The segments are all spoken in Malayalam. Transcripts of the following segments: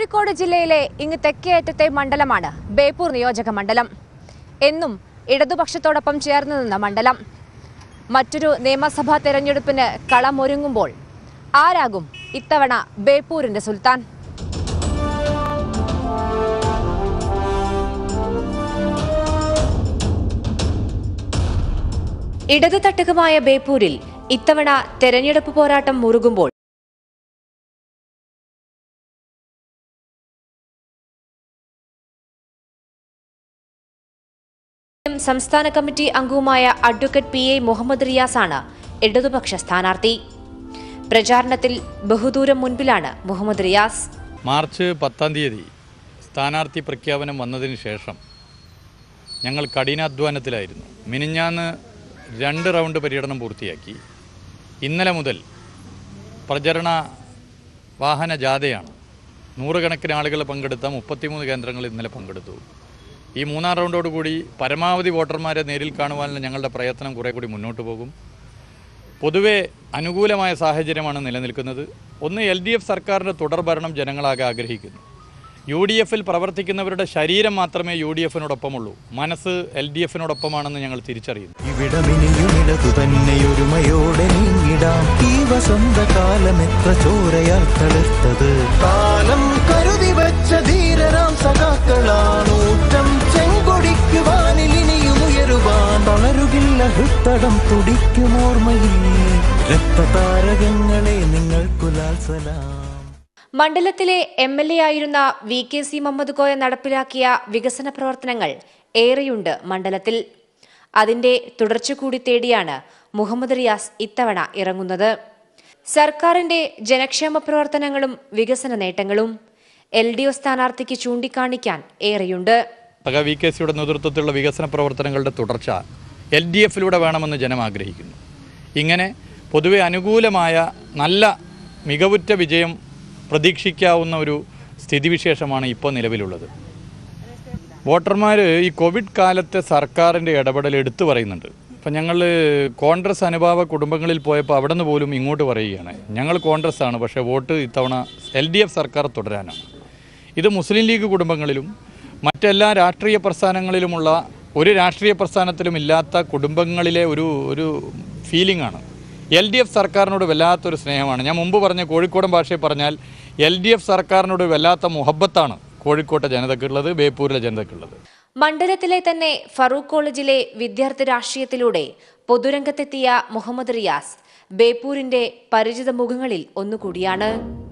കോഴിക്കോട് ജില്ലയിലെ ഇങ്ങ് തെക്കേയറ്റത്തെ മണ്ഡലമാണ് ബേപ്പൂർ നിയോജക മണ്ഡലം എന്നും ഇടതുപക്ഷത്തോടൊപ്പം ചേർന്ന് നിന്ന മണ്ഡലം മറ്റൊരു നിയമസഭാ തെരഞ്ഞെടുപ്പിന് കളമൊരുങ്ങുമ്പോൾ ആരാകും ഇത്തവണ ബേപ്പൂരിന്റെ സുൽത്താൻ ഇടതു തട്ടകമായ ബേപ്പൂരിൽ ഇത്തവണ തെരഞ്ഞെടുപ്പ് പോരാട്ടം മുറുകുമ്പോൾ സംസ്ഥാന കമ്മിറ്റി അംഗവുമായ അഡ്വക്കേറ്റ് പി എ മുഹമ്മദ് റിയാസാണ് ഇടതുപക്ഷ സ്ഥാനാർത്ഥി പ്രചാരണത്തിൽ ബഹുദൂരം മുൻപിലാണ് മുഹമ്മദ് റിയാസ് മാർച്ച് പത്താം തീയതി സ്ഥാനാർത്ഥി പ്രഖ്യാപനം വന്നതിന് ശേഷം ഞങ്ങൾ കഠിനാധ്വാനത്തിലായിരുന്നു മിനിഞ്ഞാന്ന് രണ്ട് റൗണ്ട് പര്യടനം പൂർത്തിയാക്കി ഇന്നലെ മുതൽ പ്രചരണ വാഹന ജാഥയാണ് നൂറുകണക്കിന് ആളുകൾ പങ്കെടുത്ത മുപ്പത്തിമൂന്ന് കേന്ദ്രങ്ങളിൽ ഇന്നലെ പങ്കെടുത്തു ഈ മൂന്നാം റൗണ്ടോടുകൂടി പരമാവധി വോട്ടർമാരെ നേരിൽ കാണുവാനുള്ള ഞങ്ങളുടെ പ്രയത്നം കുറേ കൂടി മുന്നോട്ട് പോകും പൊതുവെ അനുകൂലമായ സാഹചര്യമാണ് നിലനിൽക്കുന്നത് ഒന്ന് എൽ ഡി എഫ് സർക്കാരിൻ്റെ തുടർഭരണം ജനങ്ങളാകെ ആഗ്രഹിക്കുന്നു യു ഡി എഫിൽ പ്രവർത്തിക്കുന്നവരുടെ ശരീരം മാത്രമേ യു ഡി എഫിനോടൊപ്പമുള്ളൂ മനസ്സ് എൽ ഡി എഫിനോടൊപ്പമാണെന്ന് ഞങ്ങൾ തിരിച്ചറിയുന്നു ഇവിടമിനിയുമിടതു തന്നെയൊരുമയോടെ നീങ്ങിടാം ഈ വസന്തകാലം എത്ര ചോരയാൽ തളിർത്തത് കാലം കരുതി വെച്ച ധീരരാം സഖാക്കളാണൂറ്റം ചെങ്കൊടിക്ക് വാനിൽ ഇനിയും ഉയരുവാൻ വളരുകില്ല ഹൃത്തടം തുടിക്കുമോർമ്മയിൽ രക്തതാരകങ്ങളെ നിങ്ങൾക്കുലാൽ സലാം മണ്ഡലത്തിലെ എം എൽ എ ആയിരുന്ന V K C Muhammad Koya നടപ്പിലാക്കിയ വികസന പ്രവർത്തനങ്ങൾ ഏറെയുണ്ട് മണ്ഡലത്തിൽ അതിന്റെ തുടർച്ച കൂടി തേടിയാണ് മുഹമ്മദ് റിയാസ് ഇത്തവണ ഇറങ്ങുന്നത് സർക്കാരിന്റെ ജനക്ഷേമ പ്രവർത്തനങ്ങളും വികസന നേട്ടങ്ങളും എൽ ഡി എഫ് സ്ഥാനാർത്ഥിക്ക് ചൂണ്ടിക്കാണിക്കാൻ ഏറെയുണ്ട് സഖ വി കെ സിയുടെ നേതൃത്വത്തിലുള്ള വികസന പ്രവർത്തനങ്ങളുടെ തുടർച്ച എൽ ഡി എഫിലൂടെ വേണമെന്ന് ജനം ആഗ്രഹിക്കുന്നു ഇങ്ങനെ പൊതുവെ അനുകൂലമായ നല്ല മികവുറ്റ വിജയം പ്രതീക്ഷിക്കാവുന്ന ഒരു സ്ഥിതിവിശേഷമാണ് ഇപ്പോൾ നിലവിലുള്ളത് വോട്ടർമാർ ഈ കോവിഡ് കാലത്തെ സർക്കാരിൻ്റെ ഇടപെടൽ എടുത്തു പറയുന്നുണ്ട് ഇപ്പം ഞങ്ങൾ കോൺഗ്രസ് അനുഭാവ കുടുംബങ്ങളിൽ പോയപ്പോൾ അവിടെ നിന്ന് പോലും ഇങ്ങോട്ട് പറയുകയാണ് ഞങ്ങൾ കോൺഗ്രസ് ആണ് പക്ഷേ വോട്ട് ഇത്തവണ എൽ ഡി എഫ് സർക്കാർ തുടരാനാണ് ഇത് മുസ്ലിം ലീഗ് കുടുംബങ്ങളിലും മറ്റെല്ലാ രാഷ്ട്രീയ പ്രസ്ഥാനങ്ങളിലുമുള്ള ഒരു രാഷ്ട്രീയ പ്രസ്ഥാനത്തിലും ഇല്ലാത്ത കുടുംബങ്ങളിലെ ഒരു ഒരു ഫീലിംഗ് ആണ് എൽ ഡി എഫ് സർക്കാരിനോട് വല്ലാത്തൊരു സ്നേഹമാണ് ഞാൻ മുമ്പ് പറഞ്ഞ കോഴിക്കോടൻ ഭാഷയിൽ പറഞ്ഞാൽ എൽ ഡി എഫ് സർക്കാരിനോട് വല്ലാത്ത മുഹബത്താണ് കോഴിക്കോട്ടെ ജനതയ്ക്കുള്ളത് ബേപ്പൂരിലെ ജനതയ്ക്കുള്ളത് മണ്ഡലത്തിലെ തന്നെ ഫറൂഖ് കോളേജിലെ വിദ്യാർത്ഥി രാഷ്ട്രീയത്തിലൂടെ പൊതുരംഗത്തെത്തിയ മുഹമ്മദ് റിയാസ് ബേപ്പൂരിന്റെ പരിചിത മുഖങ്ങളിൽ ഒന്നുകൂടിയാണ്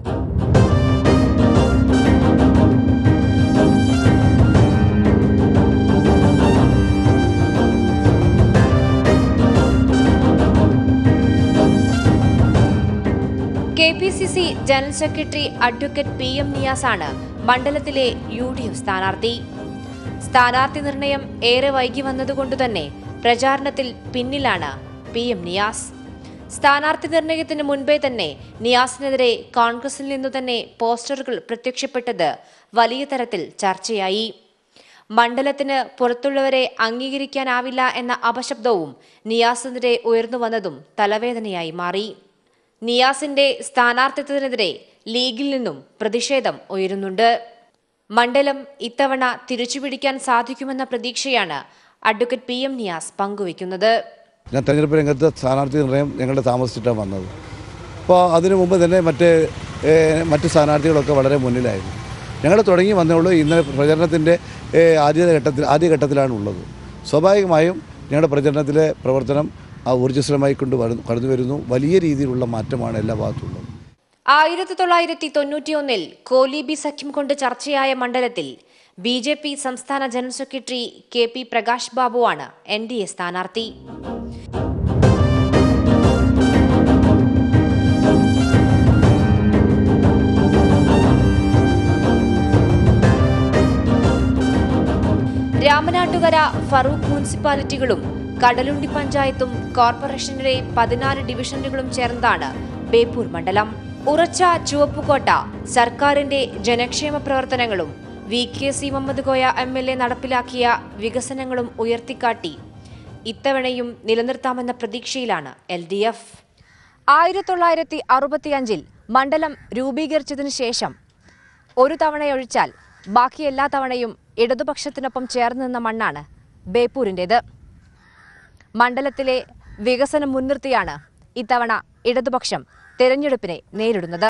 K P C C general secretary advocate P M നിയാസാണ് മണ്ഡലത്തിലെ യു ഡി എഫ് സ്ഥാനാർത്ഥി സ്ഥാനാർത്ഥി നിർണയം ഏറെ വൈകി വന്നതുകൊണ്ടുതന്നെ പ്രചാരണത്തിൽ പിന്നിലാണ് പി എം നിയാസ് സ്ഥാനാർത്ഥി നിർണയത്തിന് മുൻപേ തന്നെ നിയാസിനെതിരെ കോൺഗ്രസിൽ നിന്നു തന്നെ പോസ്റ്ററുകൾ പ്രത്യക്ഷപ്പെട്ടത് വലിയ തരത്തിൽ ചർച്ചയായി മണ്ഡലത്തിന് പുറത്തുള്ളവരെ അംഗീകരിക്കാനാവില്ല എന്ന അപശബ്ദവും നിയാസിനെതിരെ ഉയർന്നു വന്നതും തലവേദനയായി മാറി നിയാസിന്റെ സ്ഥാനാർത്ഥിത്വത്തിനെതിരെ ലീഗിൽ നിന്നും പ്രതിഷേധം ഉയരുന്നുണ്ട് മണ്ഡലം ഇത്തവണ തിരിച്ചുപിടിക്കാൻ സാധിക്കുമെന്ന പ്രതീക്ഷയാണ് അഡ്വക്കേറ്റ് പി എം നിയാസ് പങ്കുവയ്ക്കുന്നത് ഞാൻ തെരഞ്ഞെടുപ്പ് രംഗത്ത് സ്ഥാനാർത്ഥി നിർണയം ഞങ്ങളുടെ താമസിച്ചിട്ടാണ് വന്നത് അപ്പോൾ അതിനു മുമ്പ് തന്നെ മറ്റ് ഏഹ്, മറ്റ് സ്ഥാനാർത്ഥികളൊക്കെ വളരെ മുന്നിലായിരുന്നു ഞങ്ങൾ തുടങ്ങി വന്നേ ഇന്നലെ പ്രചരണത്തിൻ്റെ ഏഹ്, ആദ്യ ഘട്ടത്തിൽ ആദ്യ ഘട്ടത്തിലാണ് ഉള്ളത് സ്വാഭാവികമായും ഞങ്ങളുടെ പ്രചരണത്തിലെ പ്രവർത്തനം ആ ഊർജ്ജസ്വലമായി കൊണ്ട് വരു- കടന്നു വരുന്നു വലിയ രീതിയിലുള്ള മാറ്റമാണ് എല്ലാ ഭാഗത്തുള്ളത് ആയിരത്തി തൊള്ളായിരത്തി തൊണ്ണൂറ്റിയൊന്നിൽ കോലീബി സഖ്യം കൊണ്ട് ചർച്ചയായ മണ്ഡലത്തിൽ ബി ജെ പി സംസ്ഥാന general secretary K P Prakash ബാബുവാണ് എൻ ഡി എ സ്ഥാനാർത്ഥി രാമനാട്ടുകര ഫറൂഖ് മുനിസിപ്പാലിറ്റികളും കടലുണ്ടി പഞ്ചായത്തും കോർപ്പറേഷനിലെ പതിനാല് ഡിവിഷനുകളും ചേർന്നതാണ് ബേപ്പൂർ മണ്ഡലം ഉറച്ച ചുവപ്പുകോട്ട സർക്കാരിന്റെ ജനക്ഷേമ പ്രവർത്തനങ്ങളും V K C Muhammad Koya M L A നടപ്പിലാക്കിയ വികസനങ്ങളും ഉയർത്തിക്കാട്ടി ഇത്തവണയും നിലനിർത്താമെന്ന പ്രതീക്ഷയിലാണ് എൽ ഡി എഫ് ആയിരത്തി തൊള്ളായിരത്തി അറുപത്തിയഞ്ചിൽ മണ്ഡലം രൂപീകരിച്ചതിനു ശേഷം ഒരു തവണയൊഴിച്ചാൽ ബാക്കി എല്ലാ തവണയും ഇടതുപക്ഷത്തിനൊപ്പം ചേർന്ന് നിന്ന മണ്ണാണ് ബേപ്പൂരിൻ്റേത് മണ്ഡലത്തിലെ വികസനം മുൻനിർത്തിയാണ് ഇത്തവണ ഇടതുപക്ഷം തെരഞ്ഞെടുപ്പിനെ നേരിടുന്നത്